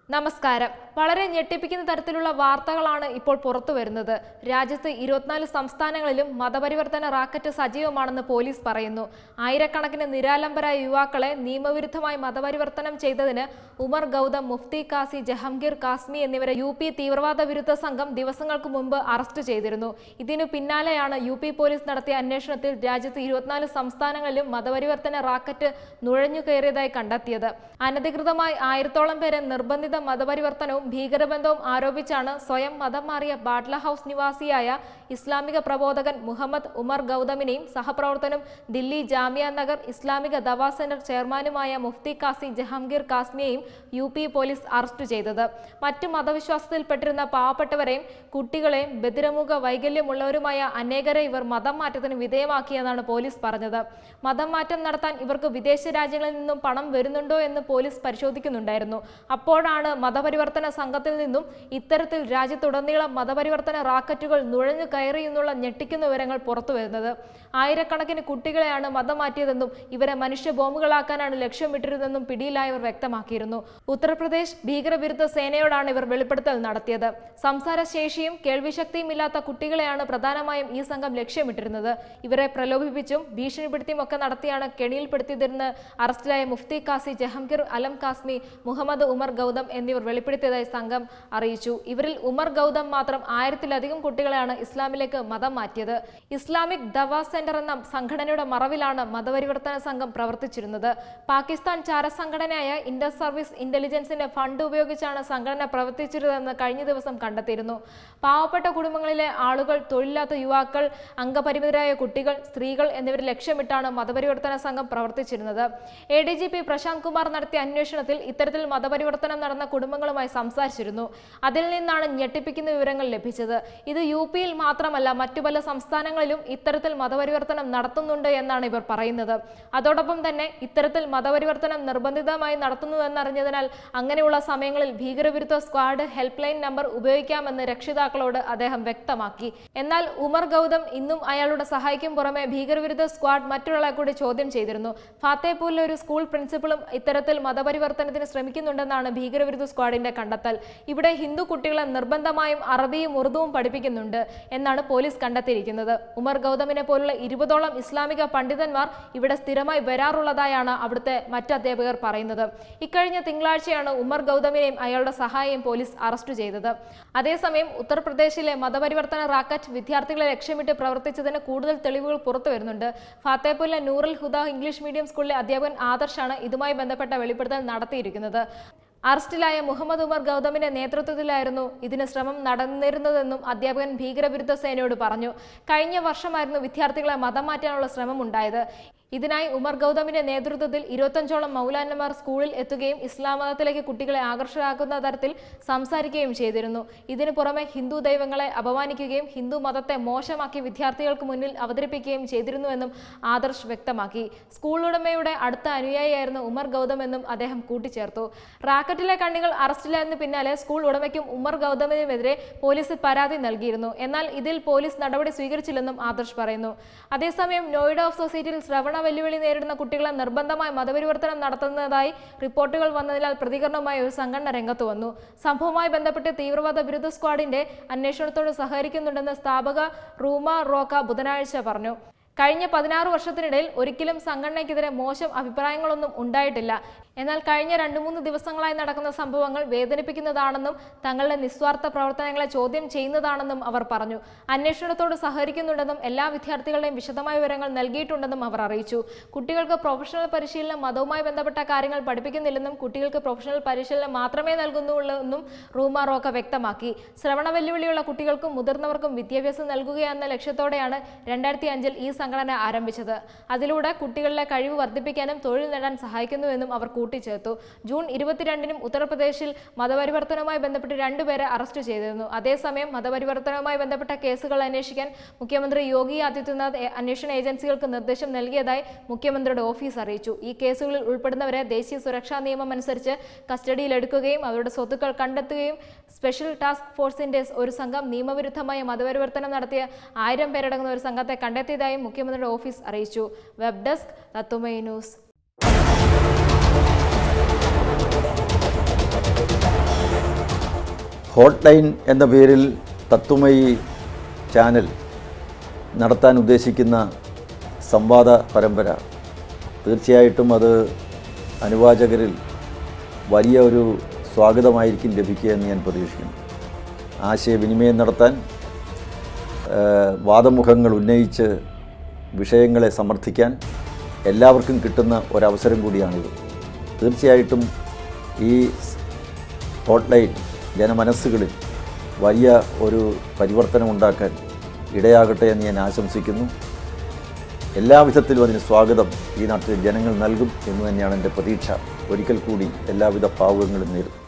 നമസ്കാരം വളരെ ഞെട്ടിപ്പിക്കുന്ന തരത്തിലുള്ള വാർത്തകളാണ് ഇപ്പോൾ പുറത്തു വരുന്നത് രാജ്യത്ത് ഇരുപത്തിനാല് സംസ്ഥാനങ്ങളിലും മതപരിവർത്തന റാക്കറ്റ് സജീവമാണെന്ന് പോലീസ് പറയുന്നു ആയിരക്കണക്കിന് നിരാലംബരായ യുവാക്കളെ നിയമവിരുദ്ധമായി മതപരിവർത്തനം ചെയ്തതിന് ഉമർ ഗൗതം മുഫ്തി കാസി ജഹംഗീർ കാസ്മി എന്നിവരെ യു പി തീവ്രവാദ വിരുദ്ധ സംഘം ദിവസങ്ങൾക്ക് മുമ്പ് അറസ്റ്റ് ചെയ്തിരുന്നു ഇതിനു പിന്നാലെയാണ് യു പി പോലീസ് നടത്തിയ അന്വേഷണത്തിൽ രാജ്യത്ത് ഇരുപത്തിനാല് സംസ്ഥാനങ്ങളിലും മതപരിവർത്തന റാക്കറ്റ് നുഴഞ്ഞു കയറിയതായി കണ്ടെത്തിയത് അനധികൃതമായി ആയിരത്തോളം പേരെ നിർബന്ധിത മതപരിവർത്തനവും ഭീകരബന്ധവും ആരോപിച്ചാണ് സ്വയം മതം മാറിയ ബാട്ല ഹൌസ് നിവാസിയായ ഇസ്ലാമിക പ്രബോധകൻ മുഹമ്മദ് ഉമർ ഗൗതമിനെയും സഹപ്രവർത്തനും ദില്ലി ജാമിയ നഗർ ഇസ്ലാമിക ദവാ സെന്റർ ചെയർമാനുമായ മുഫ്തി കാസി ജഹാംഗീർ കാസ്മിയെയും യു പി പോലീസ് അറസ്റ്റ് ചെയ്തത് മറ്റു മതവിശ്വാസത്തിൽപ്പെട്ടിരുന്ന പാവപ്പെട്ടവരെയും കുട്ടികളെയും ബദിരമുഖ വൈകല്യമുള്ളവരുമായ അനേകരെ ഇവർ മതം മാറ്റത്തിന് വിധേയമാക്കിയെന്നാണ് പോലീസ് പറഞ്ഞത് മതം മാറ്റം നടത്താൻ ഇവർക്ക് വിദേശ രാജ്യങ്ങളിൽ നിന്നും പണം വരുന്നുണ്ടോ എന്ന് പോലീസ് പരിശോധിക്കുന്നുണ്ടായിരുന്നു അപ്പോഴാണ് മതപരിവർത്തന സംഘത്തിൽ നിന്നും ഇത്തരത്തിൽ രാജ്യത്തുടനീളം മതപരിവർത്തന റാക്കറ്റുകൾ നുഴഞ്ഞു കയറിയെന്നുള്ള ഞെട്ടിക്കുന്ന വിവരങ്ങൾ പുറത്തു വരുന്നത് ആയിരക്കണക്കിന് കുട്ടികളെയാണ് മതം മാറ്റിയതെന്നും ഇവരെ മനുഷ്യ ബോംബുകളാക്കാനാണ് ലക്ഷ്യമിട്ടിരുന്നതെന്നും പിടിയിലായവർ വ്യക്തമാക്കിയിരുന്നു ഉത്തർപ്രദേശ് ഭീകരവിരുദ്ധ സേനയോടാണ് ഇവർ വെളിപ്പെടുത്തൽ നടത്തിയത് സംസാരശേഷിയും കേൾവിശക്തിയും ഇല്ലാത്ത കുട്ടികളെയാണ് പ്രധാനമായും ഈ സംഘം ലക്ഷ്യമിട്ടിരുന്നത് ഇവരെ പ്രലോഭിപ്പിച്ചും ഭീഷണിപ്പെടുത്തിയും ഒക്കെ നടത്തിയാണ് കെണിയിൽപ്പെടുത്തിയതെന്ന് അറസ്റ്റിലായ മുഫ്തി കാസി ജഹംഗീർ അലം കാസ്മി മുഹമ്മദ് ഉമർ ഗൗതം എന്നിവർ വെളിപ്പെടുത്തിയതായി സംഘം അറിയിച്ചു ഇവരിൽ ഉമർ ഗൗതം മാത്രം ആയിരത്തിലധികം കുട്ടികളെയാണ് ഇസ്ലാമിലേക്ക് മതം മാറ്റിയത് ഇസ്ലാമിക് ദവാ സെന്റർ എന്ന സംഘടനയുടെ മറവിലാണ് മതപരിവർത്തന സംഘം പ്രവർത്തിച്ചിരുന്നത് പാകിസ്ഥാൻ ചാരസംഘടനയായ ഇന്റർ സർവീസ് ഇന്റലിജൻസിന്റെ ഫണ്ട് ഉപയോഗിച്ചാണ് സംഘടന പ്രവർത്തിച്ചിരുന്നതെന്ന് കഴിഞ്ഞ ദിവസം കണ്ടെത്തിയിരുന്നു പാവപ്പെട്ട കുടുംബങ്ങളിലെ ആളുകൾ തൊഴിലില്ലാത്ത യുവാക്കൾ അംഗപരിമിതരായ കുട്ടികൾ സ്ത്രീകൾ എന്നിവരെ ലക്ഷ്യമിട്ടാണ് മതപരിവർത്തന സംഘം പ്രവർത്തിച്ചിരുന്നത് A D G P Prashant Kumar നടത്തിയ അന്വേഷണത്തിൽ ഇത്തരത്തിൽ മതപരിവർത്തനം നടന്ന കുടുംബങ്ങളുമായി സംസാരിച്ചിരുന്നു അതിൽ നിന്നാണ് ഞെട്ടിപ്പിക്കുന്ന വിവരങ്ങൾ ലഭിച്ചത് ഇത് യു പിയിൽ മാത്രമല്ല മറ്റു പല സംസ്ഥാനങ്ങളിലും ഇത്തരത്തിൽ മതപരിവർത്തനം നടത്തുന്നുണ്ട് എന്നാണ് ഇവർ പറയുന്നത് അതോടൊപ്പം തന്നെ ഇത്തരത്തിൽ മതപരിവർത്തനം നിർബന്ധിതമായി നടത്തുന്നുവെന്നറിഞ്ഞതിനാൽ അങ്ങനെയുള്ള സമയങ്ങളിൽ ഭീകരവിരുദ്ധ സ്ക്വാഡ് ഹെൽപ്പ് ലൈൻ നമ്പർ ഉപയോഗിക്കാമെന്ന് രക്ഷിതാക്കളോട് അദ്ദേഹം വ്യക്തമാക്കി എന്നാൽ ഉമർ ഗൗതം ഇന്നും അയാളുടെ സഹായിക്കും പുറമെ ഭീകരവിരുദ്ധ സ്ക്വാഡ് മറ്റൊരാളെ കൂടി ചോദ്യം ചെയ്തിരുന്നു ഫാത്തേപൂരിലെ ഒരു സ്കൂൾ പ്രിൻസിപ്പളും ഇത്തരത്തിൽ മതപരിവർത്തനത്തിന് ശ്രമിക്കുന്നുണ്ടെന്നാണ് ഭീകരവിരുദ്ധ സ്ക്വാഡിന്റെ കണ്ടെത്തൽ ഇവിടെ ഹിന്ദു കുട്ടികളെ നിർബന്ധമായും അറബിയും ഉറുദുവും പഠിപ്പിക്കുന്നുണ്ട് എന്നാണ് പോലീസ് കണ്ടെത്തിയിരിക്കുന്നത് ഉമർ ഗൗതമിനെ പോലുള്ള ഇരുപതോളം ഇസ്ലാമിക പണ്ഡിതന്മാർ ഇവിടെ സ്ഥിരമായി വരാറുള്ളതായാണ് അവിടുത്തെ മറ്റ് അധ്യാപകർ പറയുന്നത് ഇക്കഴിഞ്ഞ തിങ്കളാഴ്ചയാണ് ഉമർ ഗൗതമിനെയും അയാളുടെ സഹായിയും പോലീസ് അറസ്റ്റ് ചെയ്തത് അതേസമയം ഉത്തർപ്രദേശിലെ മതപരിവർത്തന റാക്കറ്റ് വിദ്യാർത്ഥികളെ ലക്ഷ്യമിട്ട് പ്രവർത്തിച്ചതിന് കൂടുതൽ തെളിവുകൾ പുറത്തു വരുന്നുണ്ട് ഫാത്തേപൂരിലെ നൂറുൽ ഹുദ ഇംഗ്ലീഷ് മീഡിയം സ്കൂളിലെ അധ്യാപകൻ ആദർശാണ് ഇതുമായി ബന്ധപ്പെട്ട വെളിപ്പെടുത്തൽ നടത്തിയിരിക്കുന്നത് അറസ്റ്റിലായ മുഹമ്മദ് ഉമർ ഗൗതമിന്റെ നേതൃത്വത്തിലായിരുന്നു ഇതിന് ശ്രമം നടന്നിരുന്നതെന്നും അധ്യാപകൻ ഭീകരവിരുദ്ധ സേനയോട് പറഞ്ഞു കഴിഞ്ഞ വർഷമായിരുന്നു വിദ്യാർത്ഥികളെ മതം മാറ്റാനുള്ള ശ്രമം ഉണ്ടായത് ഇതിനായി ഉമർ ഗൗതമിന്റെ നേതൃത്വത്തിൽ ഇരുപത്തഞ്ചോളം മൗലാനമാർ സ്കൂളിൽ എത്തുകയും ഇസ്ലാം മതത്തിലേക്ക് കുട്ടികളെ ആകർഷകരാക്കുന്ന തരത്തിൽ സംസാരിക്കുകയും ചെയ്തിരുന്നു ഇതിനു പുറമെ ഹിന്ദു ദൈവങ്ങളെ അപമാനിക്കുകയും ഹിന്ദു മതത്തെ മോശമാക്കി വിദ്യാർത്ഥികൾക്ക് മുന്നിൽ അവതരിപ്പിക്കുകയും ചെയ്തിരുന്നുവെന്നും ആദർശ് വ്യക്തമാക്കി സ്കൂൾ ഉടമയുടെ അടുത്ത അനുയായിയായിരുന്നു ഉമർ ഗൗതം എന്നും അദ്ദേഹം കൂട്ടിച്ചേർത്തു റാക്കറ്റിലെ കണ്ണികൾ അറസ്റ്റിലായതിനു പിന്നാലെ സ്കൂൾ ഉടമയ്ക്കും ഉമർ ഗൗതമിനുമെതിരെ പോലീസിൽ പരാതി നൽകിയിരുന്നു എന്നാൽ ഇതിൽ പോലീസ് നടപടി സ്വീകരിച്ചില്ലെന്നും ആദർശ് പറയുന്നു അതേസമയം നോയിഡ ഓഫ് സൊസൈറ്റിയിൽ ശ്രവണ വെല്ലുവിളി നേരിടുന്ന കുട്ടികളെ നിർബന്ധമായി മതപരിവർത്തനം നടത്തുന്നതായി റിപ്പോർട്ടുകൾ വന്നതിനാൽ പ്രതികരണവുമായി ഒരു സംഘടന രംഗത്ത് വന്നു സംഭവവുമായി ബന്ധപ്പെട്ട് തീവ്രവാദ വിരുദ്ധ സ്ക്വാഡിന്റെ അന്വേഷണത്തോട് സഹകരിക്കുന്നുണ്ടെന്ന് സ്ഥാപക റൂമ റോക്ക ബുധനാഴ്ച പറഞ്ഞു കഴിഞ്ഞ പതിനാറ് വർഷത്തിനിടയിൽ ഒരിക്കലും സംഘടനയ്ക്കെതിരെ മോശം അഭിപ്രായങ്ങളൊന്നും ഉണ്ടായിട്ടില്ല എന്നാൽ കഴിഞ്ഞ രണ്ടു മൂന്ന് ദിവസങ്ങളായി നടക്കുന്ന സംഭവങ്ങൾ വേദനിപ്പിക്കുന്നതാണെന്നും തങ്ങളുടെ നിസ്വാർത്ഥ പ്രവർത്തനങ്ങളെ ചോദ്യം ചെയ്യുന്നതാണെന്നും അവർ പറഞ്ഞു അന്വേഷണത്തോട് സഹകരിക്കുന്നുണ്ടെന്നും എല്ലാ വിദ്യാർത്ഥികളുടെയും വിശദമായ വിവരങ്ങൾ നൽകിയിട്ടുണ്ടെന്നും അവർ അറിയിച്ചു കുട്ടികൾക്ക് പ്രൊഫഷണൽ പരിശീലനം മതവുമായി ബന്ധപ്പെട്ട കാര്യങ്ങൾ പഠിപ്പിക്കുന്നില്ലെന്നും കുട്ടികൾക്ക് പ്രൊഫഷണൽ പരിശീലനം മാത്രമേ നൽകുന്നുള്ളൂ എന്നും റൂമ റോക്ക വ്യക്തമാക്കി ശ്രവണ വെല്ലുവിളിയുള്ള കുട്ടികൾക്കും മുതിർന്നവർക്കും വിദ്യാഭ്യാസം നൽകുകയെന്ന ലക്ഷ്യത്തോടെയാണ് രണ്ടായിരത്തി അഞ്ചിൽ ഈ സംഘടന ആരംഭിച്ചത് അതിലൂടെ കുട്ടികളിലെ കഴിവ് വർദ്ധിപ്പിക്കാനും തൊഴിൽ നേടാൻ സഹായിക്കുന്നുവെന്നും അവർ കൂട്ടിച്ചേർത്തു ജൂൺ ഇരുപത്തിരണ്ടിനും ഉത്തർപ്രദേശിൽ മതപരിവർത്തനവുമായി ബന്ധപ്പെട്ട് രണ്ടുപേരെ അറസ്റ്റ് ചെയ്തിരുന്നു അതേസമയം മതപരിവർത്തനവുമായി ബന്ധപ്പെട്ട കേസുകൾ അന്വേഷിക്കാൻ മുഖ്യമന്ത്രി യോഗി ആദിത്യനാഥ് എ- അന്വേഷണ ഏജൻസികൾക്ക് നിർദ്ദേശം നൽകിയതായി മുഖ്യമന്ത്രിയുടെ ഓഫീസ് അറിയിച്ചു ഈ കേസുകളിൽ ഉൾപ്പെടുന്നവരെ ദേശീയ സുരക്ഷാ നിയമം അനുസരിച്ച് കസ്റ്റഡിയിലെടുക്കുകയും അവരുടെ സ്വത്തുക്കൾ കണ്ടെത്തുകയും സ്പെഷ്യൽ ടാസ്ക് ഫോഴ്സിന്റെ ഒരു സംഘം നിയമവിരുദ്ധമായ മതപരിവർത്തനം നടത്തിയ ആയിരം പേരടങ്ങുന്ന ഒരു സംഘത്തെ കണ്ടെത്തിയതായും മുഖ്യമന്ത്രിയുടെ ഓഫീസ് അറിയിച്ചു web desk Tatwamayi news hot line എന്ന പേരിൽ തത്വമയി ചാനൽ നടത്താൻ ഉദ്ദേശിക്കുന്ന സംവാദ പരമ്പര തീർച്ചയായിട്ടും അത് അനുവാചകരിൽ വലിയ ഒരു സ്വാഗതമായിരിക്കും ലഭിക്കുക എന്ന് ഞാൻ പ്രതീക്ഷിക്കുന്നു ആശയവിനിമയം നടത്താൻ ഏഹ്, വാദമുഖങ്ങൾ ഉന്നയിച്ച് വിഷയങ്ങളെ സമർത്ഥിക്കാൻ എല്ലാവർക്കും കിട്ടുന്ന ഒരവസരം കൂടിയാണിത് തീർച്ചയായിട്ടും ഈ ഹോട്ട്ലൈൻ ജനമനസ്സുകളിൽ വലിയ ഒരു പരിവർത്തനം ഉണ്ടാക്കാൻ ഇടയാകട്ടെ എന്ന് ഞാൻ ആശംസിക്കുന്നു എല്ലാവിധത്തിലും അതിന് സ്വാഗതം ഈ നാട്ടിലെ ജനങ്ങൾ നൽകും എന്ന് തന്നെയാണ് എൻ്റെ പ്രതീക്ഷ ഒരിക്കൽ കൂടി എല്ലാവിധ ഭാവുകങ്ങളും നേരുന്നു